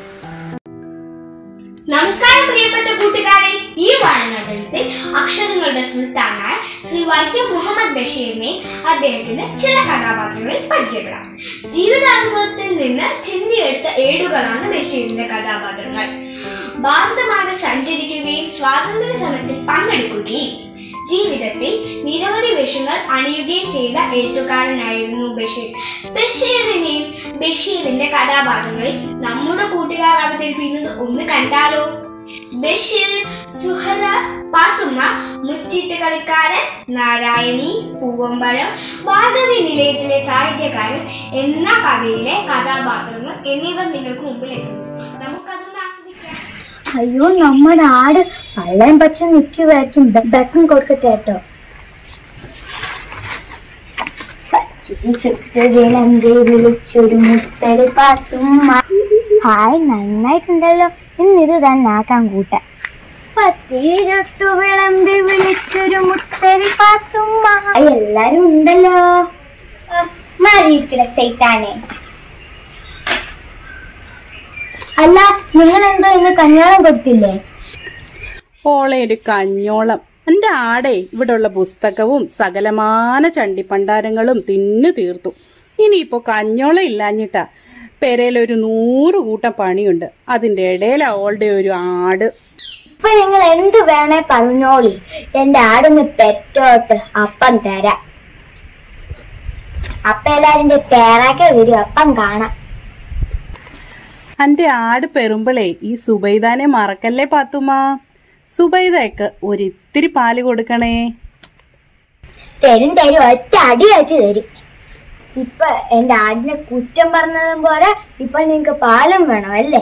നമസ്കാരം പ്രിയപ്പെട്ട കൂട്ടുകാരെ ഈ വായനാ ദിനത്തിൽ അക്ഷരങ്ങളുടെ സുൽത്താനായ ശ്രീ വൈക്കം മുഹമ്മദ് ബഷീറിനെ അദ്ദേഹത്തിന്റെ ചില കഥാപാത്രങ്ങളിൽ പരിചയപ്പെടാം ജീവിതാനുഭവത്തിൽ നിന്ന് ചിന്തിയെടുത്ത ഏടുകളാണ് ബഷീറിന്റെ കഥാപാത്രങ്ങൾ ഭാരതമാകെ സഞ്ചരിക്കുകയും സ്വാതന്ത്ര്യ സമരത്തിൽ പങ്കെടുക്കുകയും ജീവിതത്തിൽ നിരവധി വേഷങ്ങൾ അണിയുകയും ചെയ്ത എഴുത്തുകാരനായിരുന്നു ബഷീർ ബഷീറിനെയും ബഷീറിന്റെ കഥാപാത്രങ്ങളിൽ നമ്മുടെ കൂട്ടുകാർ അവതരിപ്പിക്കുന്നത് ഒന്ന് കണ്ടാലോ ബഷീർ സുഹറ പാത്തുമ്മ മുച്ചിട്ട് കളിക്കാരൻ നാരായണി പൂവമ്പഴം ഭാഗവി നിലയത്തിലെ സാഹിത്യകാരൻ എന്ന കഥയിലെ കഥാപാത്രങ്ങൾ എന്നിവ നിങ്ങൾക്ക് മുമ്പിൽ എത്തുന്നു നമുക്കതൊന്ന് ആസ്വദിക്കാം അയ്യോ നമ്മുടെ ആട് പള്ളയും പച്ച നിൽക്കുമായിരിക്കും ബെക്കം കൊടുക്കട്ടെ കേട്ടോ വിളമ്പി വിളിച്ചൊരു മുത്തടി പാത്തുമ്മ ഹായ് നന്നായിട്ടുണ്ടല്ലോ ഇന്നിത് തന്നാക്കാൻ കൂട്ടാൻ പത്തിരി ചുട്ടു വിളമ്പി വിളിച്ചൊരു മുത്തരി പാത്തുമ്മ എല്ലാരും ഉണ്ടല്ലോ മാറിയിരിക്കട സൈത്താനെ അല്ല നിങ്ങൾ എന്തോ ഇന്ന് കഞ്ഞാളം കൊടുത്തില്ലേ ഓളെ ഒരു കഞ്ഞോളം എൻ്റെ ആടെ ഇവിടെയുള്ള പുസ്തകവും സകലമാന ചണ്ടിപ്പണ്ടാരങ്ങളും തിന്നു തീർത്തു ഇനിയിപ്പോ കഞ്ഞോളം ഇല്ലാഞ്ഞിട്ടാ പെരയിലൊരു നൂറ് കൂട്ടം പണിയുണ്ട് അതിൻ്റെ ഇടയിൽ അവളുടെ ഒരു ആട് ഇപ്പൊ നിങ്ങൾ എന്ത് വേണേ പറഞ്ഞോളി എന്റെ ആടൊന്ന് പെറ്റോട്ട് അപ്പം തരാം അപ്പ എല്ലാരിന്റെ പേരാക്കെ വരും അപ്പം കാണാം എൻ്റെ ആട് പെറുമ്പളേ ഈ സുബൈദാനെ മറക്കല്ലേ പാത്തുമ്മ സുബൈദയ്ക്ക് ഒരിത്തിരി പാല് കൊടുക്കണേ തരും തരും ഒറ്റ അടി വെച്ച് തരും ഇപ്പൊ എന്റെ ആടിനെ കുറ്റം പറഞ്ഞതും പോലെ ഇപ്പൊ നിങ്ങക്ക് പാലും വേണം അല്ലേ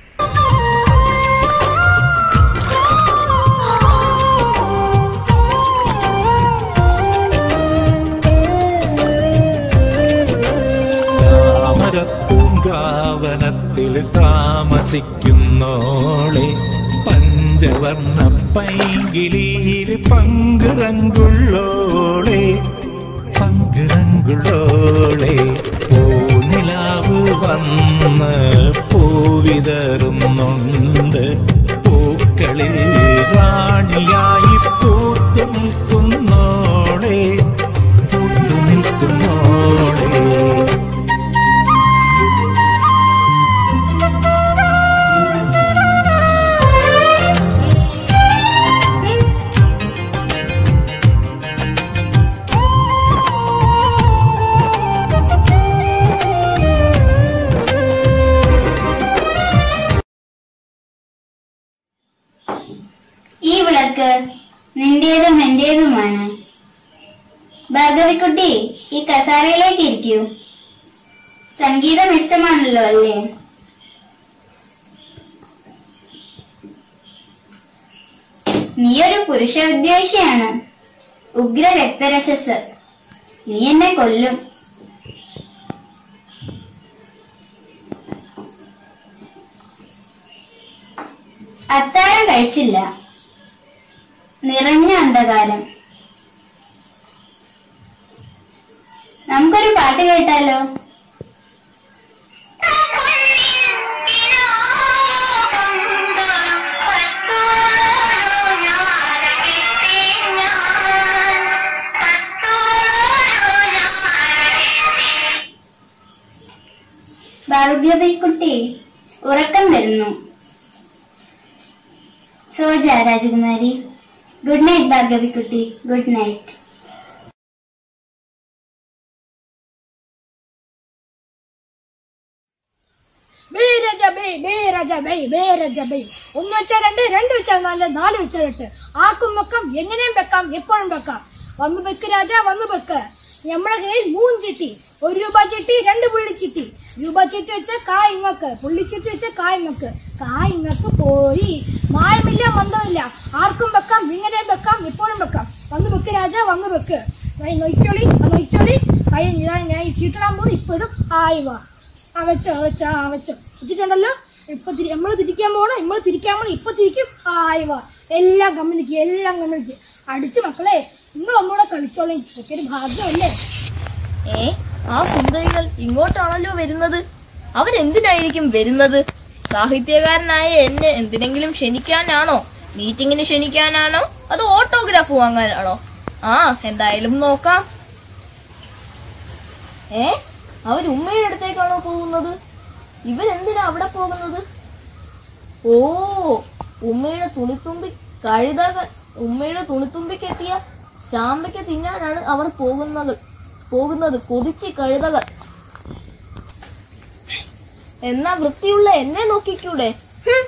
താമരപ്പൂങ്കാവനത്തിൽ താമസിക്കുന്നോളെ പഞ്ചവർണ്ണ പൈങ്കിളിയിൽ പങ്കുറങ്കുള്ളോളെ പങ്കുറങ്കുള്ളോളെ പൂനിലാവ് വന്ന് പൂവിതറുന്നുണ്ട് പൂക്കളിൽ റാണിയായി പൂത്തു നിൽക്കുന്നോളെ പൂത്തു നിൽക്കുന്നോളെ ഈ വിളക്ക് നിന്റേതും എന്റേതുമാണ് ഭാർഗവിക്കുട്ടി ഈ കസാരയിലേക്ക് ഇരിക്കൂ സംഗീതം ഇഷ്ടമാണല്ലോ അല്ലേ നീയൊരു പുരുഷ വിദ്വേഷിയാണ് ഉഗ്ര രക്തരശസ് നീ എന്നെ കൊല്ലും അത്താഴം കഴിച്ചില്ല നിറഞ്ഞ അന്ധകാരം നമുക്കൊരു പാട്ട് കേട്ടാലോ ഭാർഗവിക്കുട്ടി ഉറക്കം വരുന്നു സോജ രാജകുമാരി good night Bhargavikutty good night ബേ രാജ ബേ ബേ രാജ ബേ ബേ രാജ ബേ ഒന്ന് വെച്ചാൽ രണ്ട് രണ്ട് വെച്ചാൽ നാല് നാല് വെച്ചാൽ എട്ട് ആർക്കും വെക്കാം എങ്ങനെയും വെക്കാം എപ്പോഴും വെക്കാം വന്ന് വെക്ക് രാജ വന്ന് വെക്ക് നമ്മുടെ കയ്യിൽ മൂന്ന് ചിട്ടി ഒരു രൂപ ചിട്ടി രണ്ട് പുള്ളിച്ചിട്ടി രൂപ ചിട്ടി വെച്ച കായ് ഇങ്ങക്ക് പുള്ളിച്ചിട്ടി വെച്ച കായ് ഇങ്ങക്ക് കായ് ഇങ്ങക്ക് പോയി മായമില്ല മന്ദമില്ല ആർക്കും വെക്കാം എങ്ങനെയും വെക്കാം എപ്പോഴും വെക്കാം വന്ന് വെക്ക് രാജ വന്ന് വെക്ക് ഞാൻ നൊയ്ക്കോളി ആ നൊയ്ക്കോളി കൈ ഞാൻ ഞാൻ ഈ ചീട്ടിടാൻ പോകും ഇപ്പോഴും ആയി വാ ആ വെച്ചോ വെച്ചോ ആ വെച്ചോ വെച്ചിട്ടുണ്ടല്ലോ ഇപ്പൊ നമ്മൾ തിരിക്കാൻ പോകണം നമ്മൾ തിരിക്കാൻ പോകണം ഇപ്പൊ തിരിക്കും ആയി വാ എല്ലാം കമ്പനിക്ക് എല്ലാം കമ്പനിക്ക് അടിച്ചു മക്കളെ നിങ്ങൾ ഒന്നുകൂടെ കളിച്ചോളേ ഇതൊക്കെ ഒരു ഭാഗ്യമല്ലേ ഏ ആ സുന്ദരികൾ ഇങ്ങോട്ടാണല്ലോ വരുന്നത് അവരെന്തിനായിരിക്കും വരുന്നത് സാഹിത്യകാരനായ എന്നെ എന്തിനെങ്കിലും ക്ഷണിക്കാനാണോ മീറ്റിങ്ങിന് ക്ഷണിക്കാനാണോ അതോ ഓട്ടോഗ്രാഫ് വാങ്ങാനാണോ ആ എന്തായാലും നോക്കാം ഏ അവർ ഉമ്മയുടെ അടുത്തേക്കാണോ പോകുന്നത് ഇവരെന്തിനാ അവിടെ പോകുന്നത് ഓ ഉമ്മയുടെ തുണിത്തുമ്പി കഴുതകൾ ഉമ്മയുടെ തുണിത്തുമ്പി കെട്ടിയ ചാമ്പയ്ക്ക് തിന്നാനാണ് അവർ പോകുന്നത് പോകുന്നത് കൊതിച്ച് കഴുതകൾ എന്നാ വൃത്തിയുള്ള എന്നെ നോക്കിക്കൂടെ ഹും.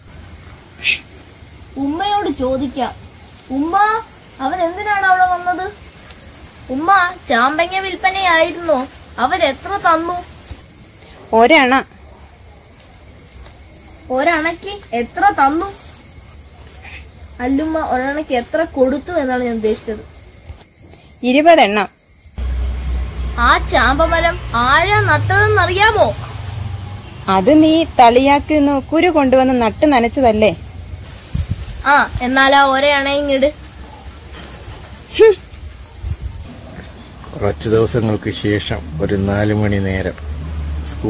ഉമ്മയോട് ചോദിക്കാം ഉമ്മ അവൻ എന്തിനാണ് അവിടെ വന്നത് ഉമ്മ ചാമ്പങ്ങ വിൽപ്പനയായിരുന്നോ അവരെത്ര തന്നു ഒരണ ഒരണക്ക് എത്ര തന്നു അല്ലുമ്മ ഒരണക്ക് എത്ര കൊടുത്തു എന്നാണ് ഞാൻ ഉദ്ദേശിച്ചത് ഇരുപതെണ്ണം ആ ചാമ്പമരം ആരാ നട്ടതെന്നറിയാമോ അത് നീ തളിയാക്കുന്നു കുരു കൊണ്ടുവന്ന് നട്ട് നനച്ചതല്ലേ ആ എന്നാലാ ഒരേ അണയിങ്ങിട് കുറച്ച് ദിവസങ്ങൾക്ക് ശേഷം ഒരു നാല് മണി നേരം സ്കൂൾ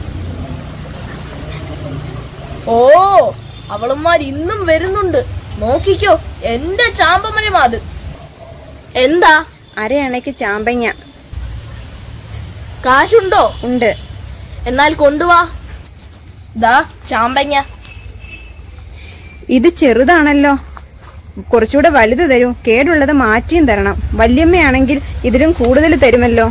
ഓ അവളന്മാർ ഇന്നും വരുന്നുണ്ട് നോക്കിക്കോ എന്റെ ചാമ്പമരം അത് എന്താ അരയണയ്ക്ക് ചാമ്പങ്ങ കാശുണ്ടോ ഉണ്ട് എന്നാൽ കൊണ്ടുവാ ദാ ചാമ്പങ്ങ ഇത് ചെറുതാണല്ലോ കുറച്ചുകൂടെ വലുത് തരൂ കേടുള്ളത് മാറ്റിയും തരണം വല്യമ്മയാണെങ്കിൽ ഇതിലും കൂടുതൽ തരുമല്ലോ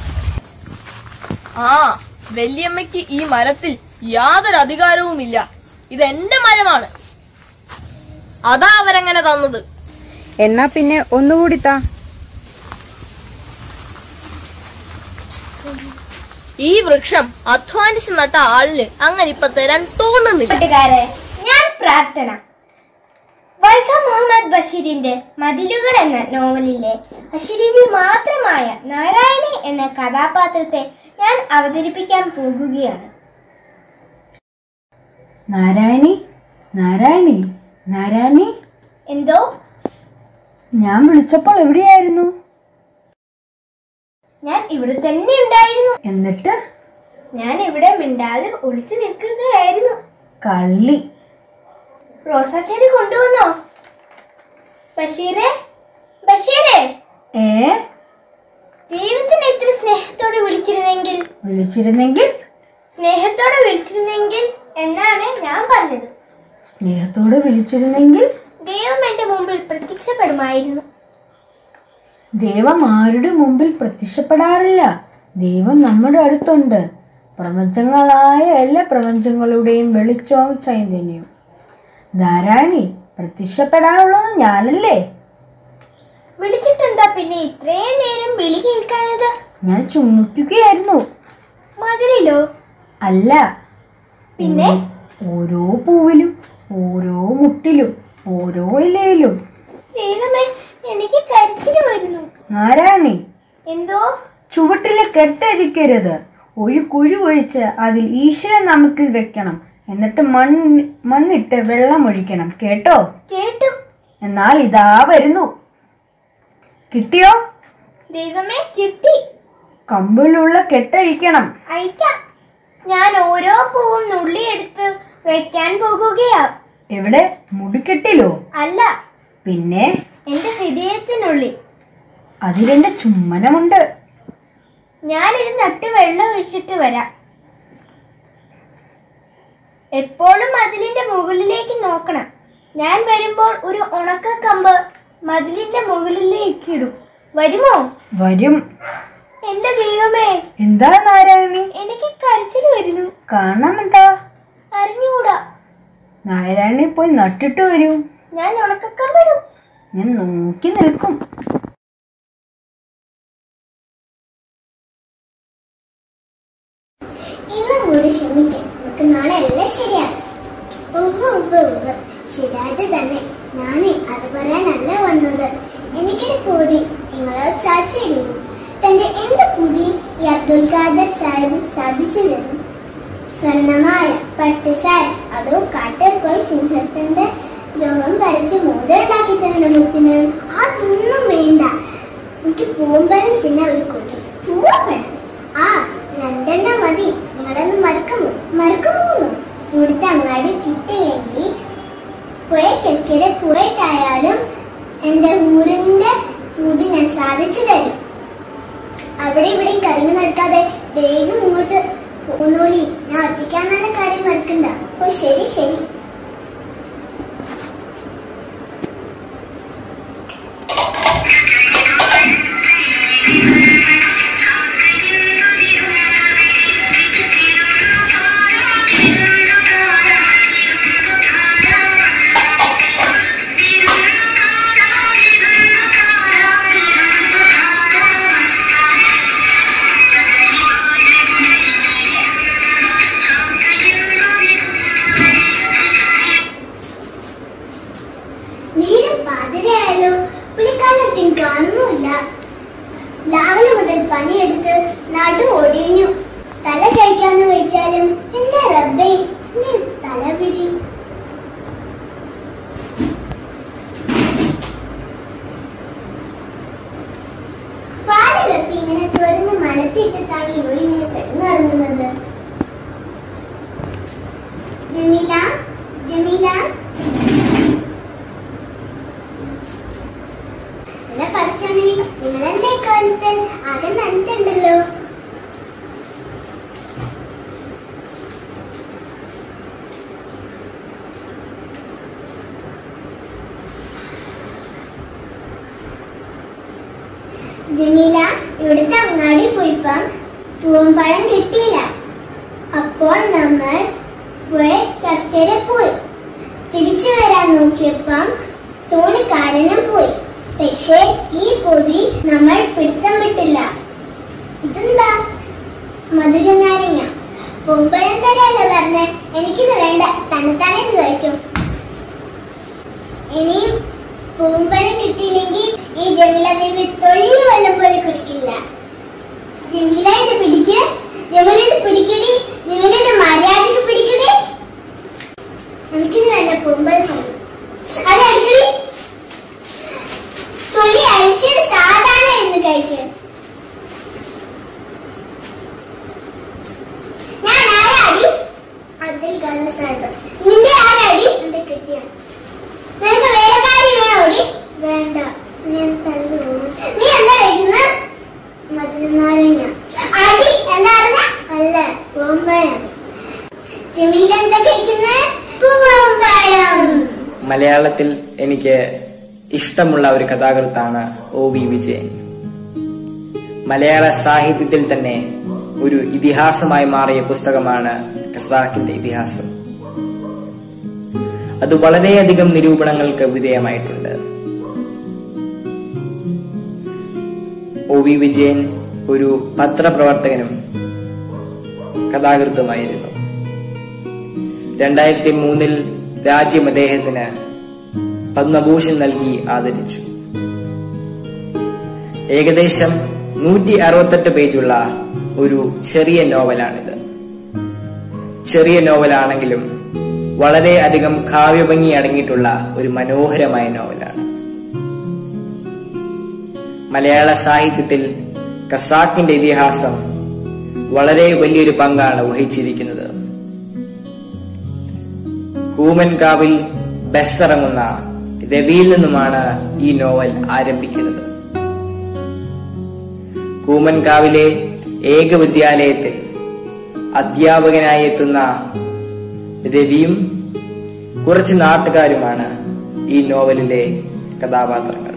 ആ വല്യമ്മയ്ക്ക് ഈ മരത്തിൽ യാതൊരു അധികാരവുമില്ല ഇത് എന്റെ മരമാണ് അതാ അവരെങ്ങനെ തന്നത് എന്നാ പിന്നെ ഒന്നുകൂടി താ ഈ വൃക്ഷം അധ്വാനിച്ച് നട്ട ആളിന് അങ്ങനെ ഇപ്പൊ തരാൻ തോന്നുന്നില്ല കൂട്ടുകാരെ ഞാൻ പ്രാർത്ഥന വൈക്കം മുഹമ്മദ് ബഷീറിന്റെ മതിലുകൾ എന്ന നോവലിലെ അശരീരി മാത്രമായ നാരായണി എന്ന കഥാപാത്രത്തെ ഞാൻ അവതരിപ്പിക്കാൻ പോകുകയാണ് നാരായണി നാരായണി നാരായണി എന്തോ ഞാൻ വിളിച്ചപ്പോൾ എവിടെയായിരുന്നു ഞാൻ ഇവിടെ തന്നെ ഉണ്ടായിരുന്നു എന്നിട്ട് ഞാൻ ഇവിടെ മിണ്ടാതെ ഒളിച്ചു നിൽക്കുകയായിരുന്നു കള്ളി റോസാ ചെടി കൊണ്ടുവന്നോ ബഷീറെ ബഷീറെ ഏ ദൈവത്തിന് എത്ര സ്നേഹത്തോടെ വിളിച്ചിരുന്നെങ്കിൽ വിളിച്ചിരുന്നെങ്കിൽ സ്നേഹത്തോടെ വിളിച്ചിരുന്നെങ്കിൽ എന്നാണ് ഞാൻ പറഞ്ഞത് സ്നേഹത്തോടെ വിളിച്ചിരുന്നെങ്കിൽ ദൈവം എന്റെ മുമ്പിൽ പ്രത്യക്ഷപ്പെടുമായിരുന്നു ദൈവം ആരുടെ മുമ്പിൽ പ്രത്യക്ഷപ്പെടാറില്ല ദൈവം നമ്മുടെ അടുത്തുണ്ട് പ്രപഞ്ചങ്ങളായ എല്ലാ പ്രപഞ്ചങ്ങളുടെയും വെളിച്ചവും ചൈതന്യവും ധാരാണി പ്രത്യക്ഷപ്പെടാനുള്ളത് ഞാനല്ലേ വിളിച്ചിട്ടെന്താ പിന്നെ ഇത്രയും നേരം വിളി കേൾക്കാനത് ഞാൻ ചുമക്കുകയായിരുന്നു മതിലിലോ അല്ല പിന്നെ ഓരോ പൂവിലും ഓരോ മുട്ടിലും ഓരോ ഇലയിലും ദൈവമേ എനിക്ക് കരിച്ചില് വരുന്നു നാരായണി എന്തോ ചുവട്ടിലെ കെട്ടഴിക്കരുത് ഒരു കുഴി ഒഴിച്ച് അതിൽ ഈശ്വര നാമത്തിൽ വെക്കണം എന്നിട്ട് മണ്ണ് മണ്ണിട്ട് വെള്ളം ഒഴിക്കണം കേട്ടോ കേട്ടു എന്നാൽ ഇതാ വരുന്നു കിട്ടിയോ ദൈവമേ കിട്ടി കമ്പിലുള്ള കെട്ടഴിക്കണം അയക്കാം ഞാൻ ഓരോ പൂവും നുള്ളിയെടുത്ത് വെക്കാൻ പോകുകയാ എവിടെ മുടിക്കെട്ടിലോ അല്ല പിന്നെ എന്റെ ഹൃദയത്തിനുള്ളിൽ അതിലെന്റെ ചുമ്മനമുണ്ട് ഞാൻ ഇത് നട്ട് വെള്ളം ഒഴിച്ചിട്ട് വരാം എപ്പോഴും മതിലിന്റെ മുകളിലേക്ക് നോക്കണം ഞാൻ വരുമ്പോൾ ഒരു ഉണക്ക കമ്പ് മതിലിന്റെ മുകളിലേക്ക് ഇടും വരുമോ വരും എന്റെ ദൈവമേ എന്താ നാരായണി എനിക്ക് കരച്ചിൽ വരുന്നു കാരണം എന്താ അറിഞ്ഞുകൂടാ നാരായണി പോയി നട്ടിട്ട് വരൂ ഞാൻ ഉണക്കക്കമ്പിടും ഞാൻ നോക്കി നിൽക്കും ഇന്നും കൂടി ശ്രമിക്കാം നമുക്ക് നാളെ എല്ലാം ശരിയാക്കാം ഉവ്വ് ഉവ്വ് ഉവ്വ് ശരിയായത് തന്നെ ഞാനേ അത് പറയാനല്ല വന്നത് എനിക്കൊരു പൂതി നിങ്ങളെ സാധിച്ചിരുന്നു തന്റെ എന്ത് പൂതി ഈ അബ്ദുൽ ഖാദർ സാഹിബ് സാധിച്ചു തരും സ്വർണമാല പട്ടുസാര അതോ കാട്ടിൽ പോയി സിംഹത്തിന്റെ രോഗം വരച്ച് മോതിരുണ്ടാക്കി തരുന്ന മുത്തിന് അതൊന്നും വേണ്ട എനിക്ക് പൂമ്പഴം തിന്ന ഒരു കുട്ടി പൂവപ്പഴം ആ രണ്ടെണ്ണം മതി നിങ്ങളൊന്ന് മറക്കുമോ മറക്കുമോ ഇവിടുത്തെ അങ്ങാടി കിട്ടിയില്ലെങ്കിൽ പുഴക്കെക്കരെ പോയിട്ടായാലും എന്റെ ഊരിന്റെ പൂതി ഞാൻ സാധിച്ചു തരും അവിടെ ഇവിടെ കറങ്ങി നടക്കാതെ വേഗം ഇങ്ങോട്ട് പോന്നോളി ഞാൻ ഒറ്റയ്ക്കാന്നുള്ള കാര്യം മറക്കണ്ട ഓ ശരി ശരി നേരം പാതിരയായാലോ പുള്ളിക്കാരനൊട്ടും കാണുന്നുമില്ല രാവിലെ മുതൽ പണിയെടുത്ത് നടു ഒടിഞ്ഞു തല ചായ്ക്കാന്ന് വെച്ചാലും എന്റെ റബ്ബേ എന്റെ തലവിധി പാലിലൊക്കെ ഇങ്ങനെ തുറന്ന് മലത്തിയിട്ടിട്ടാണ് ഇവിടെ ഇങ്ങനെ കിടന്നിറങ്ങുന്നത് ജമീല ജമീല അല്ല പഠിച്ചോണേ നിങ്ങൾ എന്റെ കാലത്ത് ആകെ നനച്ചുണ്ടല്ലോ ജമീല ഇവിടുത്തെ അങ്ങാടി പോയിപ്പം പൂവമ്പഴം കിട്ടിയില്ല അപ്പോൾ നമ്മൾ പുഴക്കര പോയി തിരിച്ചു വരാൻ നോക്കിയപ്പം തോണിക്കാരനും പോയി പക്ഷേ ഈ പൊതി നമ്മൾ പിടുത്തം വിട്ടില്ല ഇതെന്താ മധുര നാരങ്ങ പൂമ്പഴം തരാല്ലോ പറഞ്ഞ എനിക്കിത് വേണ്ട തന്നെത്താനെ ഇത് കഴിച്ചു ഇനിയും പൂമ്പഴം കിട്ടിയില്ലെങ്കിൽ ഈ ജമീല ദേവി തൊള്ളി വെള്ളം പോലെ കുടിക്കില്ല ജമീല ഇത് പിടിക്ക് ജമീല ഇത് പിടിക്കടി ജമീല ഇത് മര്യാദക്ക് പിടിക്കടി എനിക്കിത് വേണ്ട പൂമ്പഴം മതി. അത് അടിക്കടി തൊലി അഴിച്ചത് സാധാരണ എന്ന് കഴിക്കാൻ ഞാൻ ആരാടി അബ്ദുൽ ഖാദർ സാഹിബ് നിന്റെ ആരാടി എന്റെ കെട്ടിയാണ് നിനക്ക് വേലക്കാരി വേണോടി വേണ്ട ഞാൻ തല്ലു നീ എന്താ കഴിക്കുന്ന മധുരനാരങ്ങ അടി എന്താ അല്ല പൂമ്പഴം ജമീല എന്താ കഴിക്കുന്നത് പൂമ്പഴം മലയാളത്തിൽ എനിക്ക് ഇഷ്ടമുള്ള ഒരു കഥാകൃത്താണ് ഒ വി വിജയൻ മലയാള സാഹിത്യത്തിൽ തന്നെ ഒരു ഇതിഹാസമായി മാറിയ പുസ്തകമാണ് ഖസാക്കിന്റെ ഇതിഹാസം അത് വളരെയധികം നിരൂപണങ്ങൾക്ക് വിധേയമായിട്ടുണ്ട് ഒ വി വിജയൻ ഒരു പത്രപ്രവർത്തകനും കഥാകൃത്തുമായിരുന്നു രണ്ടായിരത്തി മൂന്നിൽ രാജ്യം അദ്ദേഹത്തിന് പത്മഭൂഷൺ നൽകി ആദരിച്ചു ഏകദേശം നൂറ്റി അറുപത്തെട്ട് പേജുള്ള ഒരു ചെറിയ നോവലാണിത് ചെറിയ നോവലാണെങ്കിലും വളരെ അധികം കാവ്യഭംഗി അടങ്ങിയിട്ടുള്ള ഒരു മനോഹരമായ നോവലാണ് മലയാള സാഹിത്യത്തിൽ ഖസാക്കിന്റെ ഇതിഹാസം വളരെ വലിയൊരു പങ്കാണ് വഹിച്ചിരിക്കുന്നത് കൂമൻകാവിൽ ബസ്സിറങ്ങുന്ന രവിയിൽ നിന്നുമാണ് ഈ നോവൽ ആരംഭിക്കുന്നത് കൂമൻകാവിലെ ഏക വിദ്യാലയത്തിൽ അധ്യാപകനായി എത്തുന്ന രവിയും കുറച്ച് നാട്ടുകാരുമാണ് ഈ നോവലിലെ കഥാപാത്രങ്ങൾ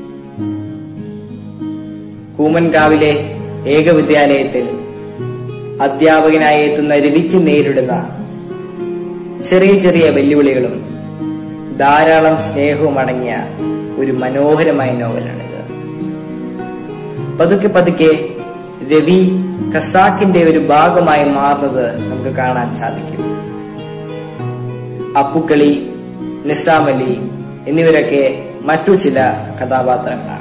കൂമൻകാവിലെ ഏക വിദ്യാലയത്തിൽ അധ്യാപകനായി എത്തുന്ന രവിക്ക് നേരിടുന്ന ചെറിയ ചെറിയ വെല്ലുവിളികളും ധാരാളം സ്നേഹവും അടങ്ങിയ ഒരു മനോഹരമായ നോവലാണിത് പതുക്കെ പതുക്കെ രവി ഖസാക്കിന്റെ ഒരു ഭാഗമായി മാറുന്നത് നമുക്ക് കാണാൻ സാധിക്കും അപ്പുക്കളി നിസാം അലി എന്നിവരൊക്കെ മറ്റു ചില കഥാപാത്രങ്ങളാണ്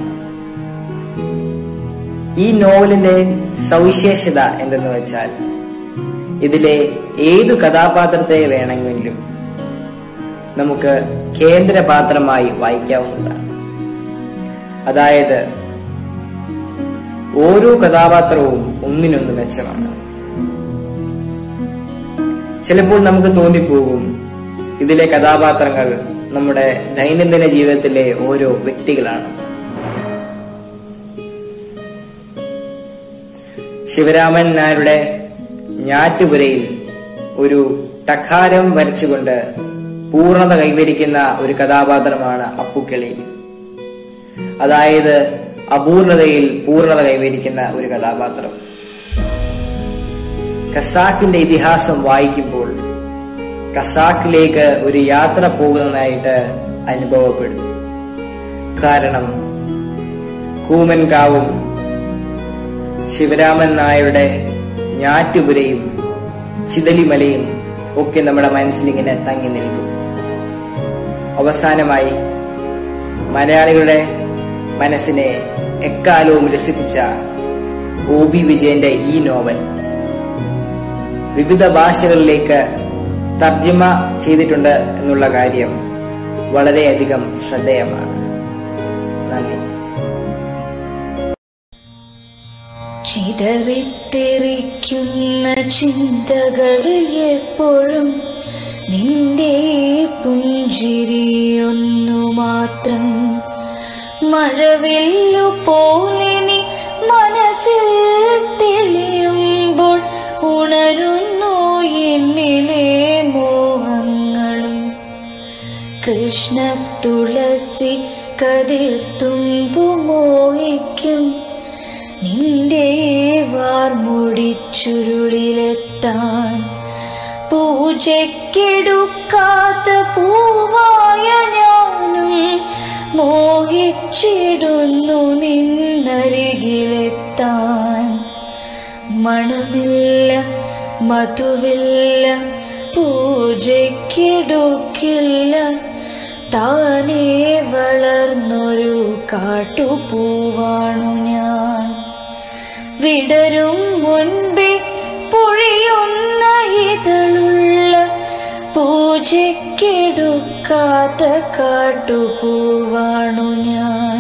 ഈ നോവലിന്റെ സവിശേഷത എന്തെന്ന് വെച്ചാൽ ഇതിലെ ഏതു കഥാപാത്രത്തെ വേണമെങ്കിലും നമുക്ക് കേന്ദ്രപാത്രമായി വായിക്കാവുന്നതാണ് അതായത് ഓരോ കഥാപാത്രവും ഒന്നിനൊന്ന് മെച്ചമാണ് ചിലപ്പോൾ നമുക്ക് തോന്നിപ്പോകും ഇതിലെ കഥാപാത്രങ്ങൾ നമ്മുടെ ദൈനംദിന ജീവിതത്തിലെ ഓരോ വ്യക്തികളാണ് ശിവരാമൻ നായരുടെ ഞാറ്റുപുരയിൽ ഒരു ടക്കാരം വരച്ചുകൊണ്ട് പൂർണ്ണത കൈവരിക്കുന്ന ഒരു കഥാപാത്രമാണ് അപ്പുക്കിളി അതായത് അപൂർണതയിൽ പൂർണ്ണത കൈവരിക്കുന്ന ഒരു കഥാപാത്രം ഖസാക്കിന്റെ ഇതിഹാസം വായിക്കുമ്പോൾ ഖസാക്കിലേക്ക് ഒരു യാത്ര പോകുന്നതായിട്ട് അനുഭവപ്പെടും കാരണം കൂമൻകാവും ശിവരാമൻ നായരുടെ ഞാറ്റുപുരയും ചിതലിമലയും ഒക്കെ നമ്മുടെ മനസ്സിലിങ്ങനെ തങ്ങി നിൽക്കും അവസാനമായി മലയാളികളുടെ മനസ്സിനെ എക്കാലവും രസിപ്പിച്ച ഒ ബി വിജയന്റെ ഈ നോവൽ വിവിധ ഭാഷകളിലേക്ക് തർജ്ജമ ചെയ്തിട്ടുണ്ട് എന്നുള്ള കാര്യം വളരെയധികം ശ്രദ്ധേയമാണ് നന്ദി ചിതറിത്തെറിക്കുന്ന ചിന്തകളിൽ എപ്പോഴും നിന്റെ പുഞ്ചിരിയൊന്നു മാത്രം മഴവില്ലു പോലെ നീ മനസ്സിൽ തെളിയുമ്പോൾ ഉണരുന്നു എന്നിലെ മോഹങ്ങളും കൃഷ്ണ തുളസി കതിർത്തുമ്പു മോഹിക്കും നിന്റെ വാർമുടിച്ചുരുളിലെത്താൻ പൂജയ്ക്കെടുക്കാത്ത പൂവായ ഞാനും മോഹിച്ചിടുന്നു നിന്നരികിലെത്താൻ മണമില്ല മധുവില്ല പൂജയ്ക്കെടുക്കില്ല താനേ വളർന്നൊരു കാട്ടുപൂവാണു ഞാൻ വിടരും മുൻപേ പൊഴിയുന്ന ഇതളുള്ള പൂജയ്ക്കെടുക്കാത്ത കാട്ടുപൂവാണു ഞാൻ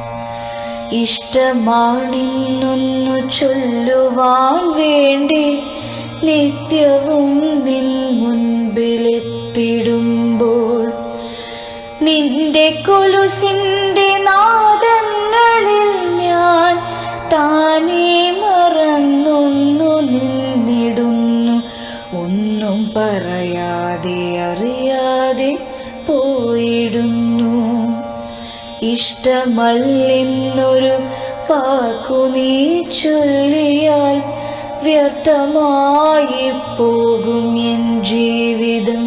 ഇഷ്ടമാണിന്നൊന്നു ചൊല്ലുവാൻ വേണ്ടി നിത്യവും നിൻ മുൻപിലെത്തിടുമ്പോൾ നിന്റെ കൊലുസിന്റെ നാദങ്ങളിൽ ഞാൻ താനേ മറന്നൊന്നു നിന്നിടുന്നു ഒന്നും പറയാതെ അറിയാതെ പോയിടുന്നു ഇഷ്ടമല്ലെന്നൊരു വാക്കു നീ ചൊല്ലിയാൽ വ്യർത്ഥമായി പോകും എൻ ജീവിതം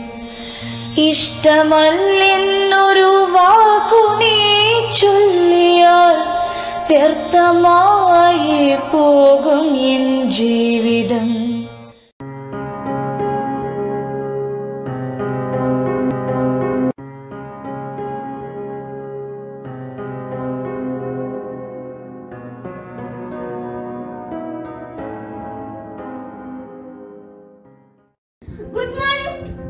ഇഷ്ടമല്ലെന്നൊരു വാക്കു നീ ചൊല്ലിയാൽ വ്യർത്ഥമായി പോകും എൻ ജീവിതം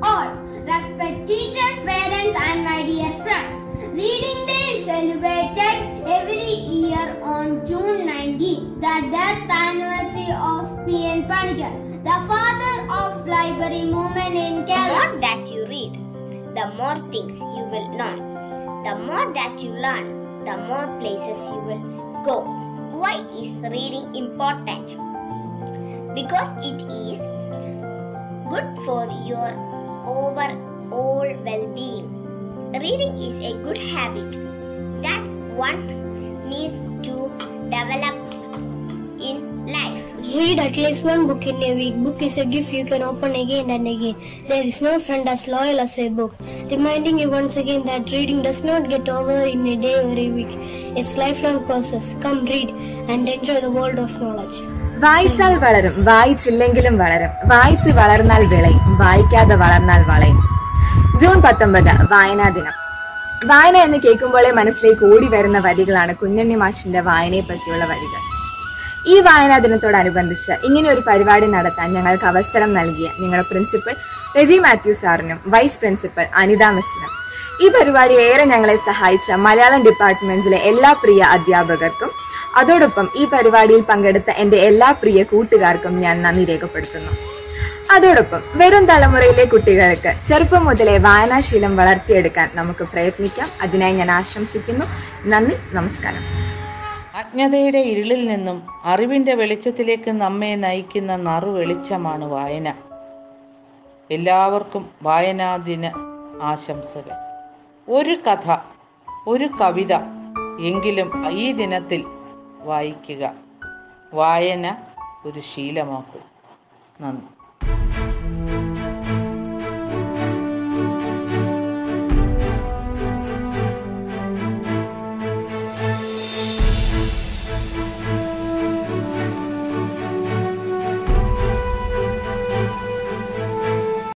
all. Respect teachers, parents, and my dear friends. Reading Day is celebrated every year on June 19, the death anniversary of P.N. Panikkar, the father of library movement in The Kerala. more that you read, the more things you will learn. The more that you learn, the more places you will go. Why is reading important? Because it is good for your overall well being. Reading is a good habit that one needs to develop in life. Read at least one book in a week. Book is a gift you can open again and again. There is no friend as loyal as a book. Reminding you once again that reading does not get over in a day or a week. It's lifelong process. Come read and enjoy the world of knowledge. വായിച്ചാൽ വളരും വായിച്ചില്ലെങ്കിലും വളരും വായിച്ച് വളർന്നാൽ വിളയും വായിക്കാതെ വളർന്നാൽ വളയും June പത്തൊമ്പത് വായനാ ദിനം വായന എന്ന് കേൾക്കുമ്പോഴേ മനസ്സിലേക്ക് ഓടി വരുന്ന വരികളാണ് കുഞ്ഞണ്ണി മാഷിന്റെ വായനയെ പറ്റിയുള്ള വരികൾ ഈ വായനാ ദിനത്തോടനുബന്ധിച്ച് ഇങ്ങനെ ഒരു പരിപാടി നടത്താൻ ഞങ്ങൾക്ക് അവസരം നൽകിയ നിങ്ങളുടെ പ്രിൻസിപ്പൽ റെജി മാത്യു സാറിനും വൈസ് പ്രിൻസിപ്പൽ അനിത മിസ്സിനും ഈ പരിപാടി ഏറെ ഞങ്ങളെ സഹായിച്ച മലയാളം ഡിപ്പാർട്ട്മെന്റിലെ എല്ലാ പ്രിയ അധ്യാപകർക്കും അതോടൊപ്പം ഈ പരിപാടിയിൽ പങ്കെടുത്ത എന്റെ എല്ലാ പ്രിയ കൂട്ടുകാർക്കും ഞാൻ നന്ദി രേഖപ്പെടുത്തുന്നു അതോടൊപ്പം വരും തലമുറയിലെ കുട്ടികൾക്ക് ചെറുപ്പം മുതലേ വായനാശീലം വളർത്തിയെടുക്കാൻ നമുക്ക് പ്രയത്നിക്കാം അതിനായി ഞാൻ ആശംസിക്കുന്നു നന്ദി നമസ്കാരം അജ്ഞതയുടെ ഇരുളിൽ നിന്നും അറിവിന്റെ വെളിച്ചത്തിലേക്ക് നമ്മെ നയിക്കുന്ന നറു വെളിച്ചമാണ് വായന എല്ലാവർക്കും വായനാ ദിന ആശംസകൾ ഒരു കഥ ഒരു കവിത എങ്കിലും ഈ ദിനത്തിൽ വായിക്കുക വായന ഒരു ശീലമാക്കും നന്ദി